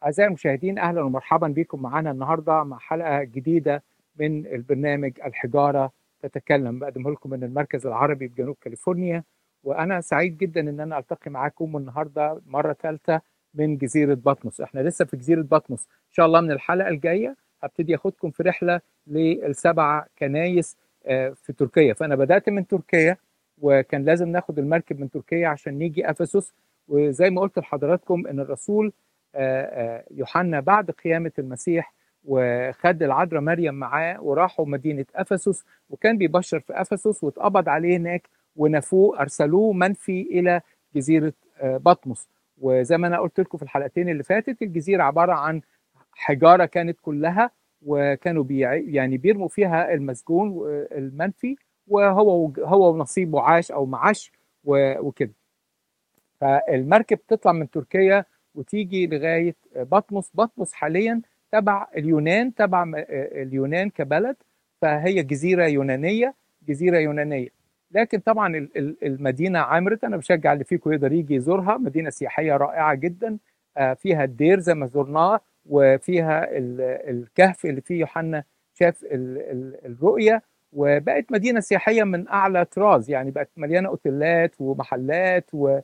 أعزائي المشاهدين أهلا ومرحبا بكم معنا النهاردة مع حلقة جديدة من البرنامج الحجارة تتكلم بقدمه لكم من المركز العربي بجنوب كاليفورنيا وأنا سعيد جدا إن أنا ألتقي معاكم النهاردة مرة ثالثة من جزيرة بطمس احنا لسه في جزيرة بطمس إن شاء الله من الحلقة الجاية هبتدي أخدكم في رحلة للسبع كنايس في تركيا فأنا بدأت من تركيا وكان لازم ناخد المركب من تركيا عشان نيجي أفسس وزي ما قلت لحضراتكم إن الرسول يوحنا بعد قيامة المسيح وخد العذراء مريم معاه وراحوا مدينة أفسس وكان بيبشر في أفسس واتقبض عليه هناك ونفوه أرسلوه منفي إلى جزيرة بطمس وزي ما أنا قلت لكم في الحلقتين اللي فاتت الجزيرة عبارة عن حجارة كانت كلها وكانوا بي يعني بيرموا فيها المسجون المنفي وهو هو ونصيبه عاش أو معاش وكده فالمركب تطلع من تركيا وتيجي لغايه بطمس بطمس حاليا تبع اليونان تبع اليونان كبلد فهي جزيره يونانيه جزيره يونانيه لكن طبعا المدينه عمرت انا بشجع اللي فيكم يقدر يجي يزورها مدينه سياحيه رائعه جدا فيها الدير زي ما زرناه وفيها الكهف اللي فيه يوحنا شاف الرؤيه وبقت مدينه سياحيه من اعلى طراز يعني بقت مليانه اوتيلات ومحلات و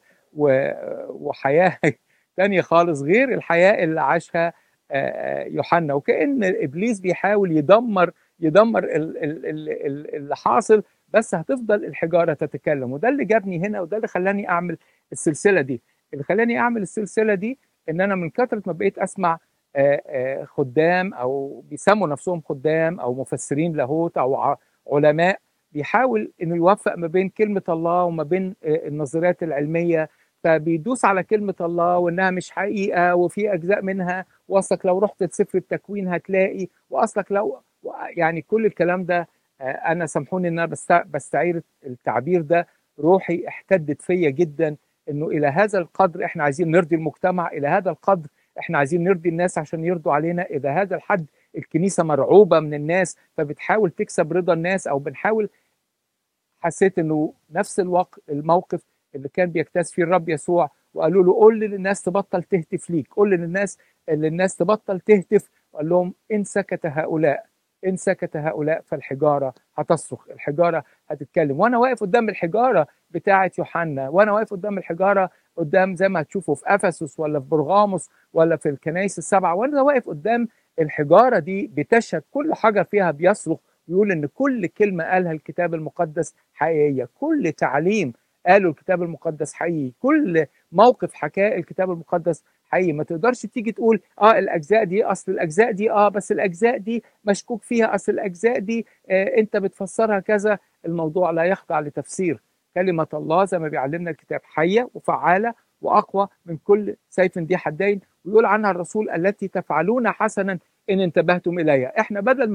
وحياه تانية خالص غير الحياة اللي عاشها يوحنا وكأن إبليس بيحاول يدمر يدمر اللي حاصل بس هتفضل الحجارة تتكلم وده اللي جابني هنا وده اللي خلاني أعمل السلسلة دي اللي خلاني أعمل السلسلة دي إن أنا من كثرة ما بقيت أسمع خدام أو بيسموا نفسهم خدام أو مفسرين لاهوت أو علماء بيحاول إنه يوفق ما بين كلمة الله وما بين النظريات العلمية فبيدوس على كلمة الله وإنها مش حقيقة وفي أجزاء منها وأصلك لو رحت لسفر التكوين هتلاقي وأصلك لو يعني كل الكلام ده أنا سامحوني إن أنا بستعير التعبير ده روحي احتدت فيا جدا إنه إلى هذا القدر إحنا عايزين نرضي المجتمع إلى هذا القدر إحنا عايزين نرضي الناس عشان يرضوا علينا إلى هذا الحد الكنيسة مرعوبة من الناس فبتحاول تكسب رضا الناس أو بنحاول حسيت إنه نفس الوقت الموقف اللي كان بيجتاز فيه الرب يسوع وقالوا له قول للناس تبطل تهتف ليك قول للناس اللي الناس تبطل تهتف وقال لهم ان سكت هؤلاء ان سكت هؤلاء فالحجاره هتصرخ الحجاره هتتكلم وانا واقف قدام الحجاره بتاعه يوحنا وانا واقف قدام الحجاره قدام زي ما هتشوفوا في افسس ولا في برغاموس ولا في الكنائس السبعه وانا واقف قدام الحجاره دي بتشهد كل حجر فيها بيصرخ ويقول ان كل كلمه قالها الكتاب المقدس حقيقيه كل تعليم قالوا الكتاب المقدس حقيقي كل موقف حكاه الكتاب المقدس حقيقي ما تقدرش تيجي تقول اه الاجزاء دي اصل الاجزاء دي اه بس الاجزاء دي مشكوك فيها اصل الاجزاء دي آه انت بتفسرها كذا الموضوع لا يخضع لتفسير كلمه الله زي ما بيعلمنا الكتاب حيه وفعاله واقوى من كل سيف ذي حدين ويقول عنها الرسول التي تفعلون حسنا ان انتبهتم اليها احنا بدل